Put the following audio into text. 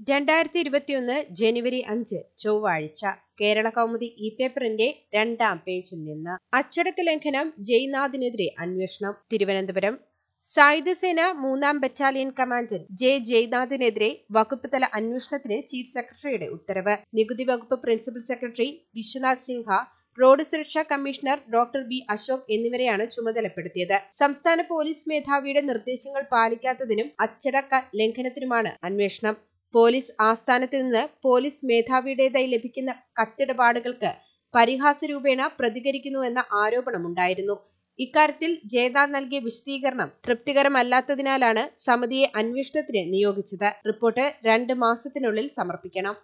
രണ്ടായിരത്തി ഇരുപത്തിയൊന്ന് ജനുവരി അഞ്ച് ചൊവ്വാഴ്ച കേരള കൗമുദി ഇ പേപ്പറിന്റെ രണ്ടാം പേജിൽ നിന്ന് അച്ചടക്ക ലംഘനം ജയ്നാഥിനെതിരെ അന്വേഷണം തിരുവനന്തപുരം സായുധ സേന മൂന്നാം ബറ്റാലിയൻ കമാൻഡന്റ് ജെ ജയ്നാഥിനെതിരെ വകുപ്പ് തല അന്വേഷണത്തിന് ചീഫ് സെക്രട്ടറിയുടെ ഉത്തരവ് നികുതി വകുപ്പ് principal secretary Vishwanath Sinha road സുരക്ഷാ കമ്മീഷണർ ഡോക്ടർ ബി അശോക് എന്നിവരെയാണ് ചുമതലപ്പെടുത്തിയത് സംസ്ഥാന പോലീസ് മേധാവിയുടെ നിർദ്ദേശങ്ങൾ പാലിക്കാത്തതിനും അച്ചടക്ക ലംഘനത്തിനുമാണ് അന്വേഷണം പോലീസ് ആസ്ഥാനത്ത് നിന്ന് പോലീസ് മേധാവിയുടേതായി ലഭിക്കുന്ന കത്തിടപാടുകൾക്ക് പരിഹാസ രൂപേണ പ്രതികരിക്കുന്നുവെന്ന ആരോപണമുണ്ടായിരുന്നു ഇക്കാര്യത്തിൽ ജയനാഥ് നൽകിയ വിശദീകരണം തൃപ്തികരമല്ലാത്തതിനാലാണ് സമിതിയെ അന്വേഷണത്തിന് നിയോഗിച്ചത് റിപ്പോർട്ട് രണ്ട് മാസത്തിനുള്ളിൽ സമർപ്പിക്കണം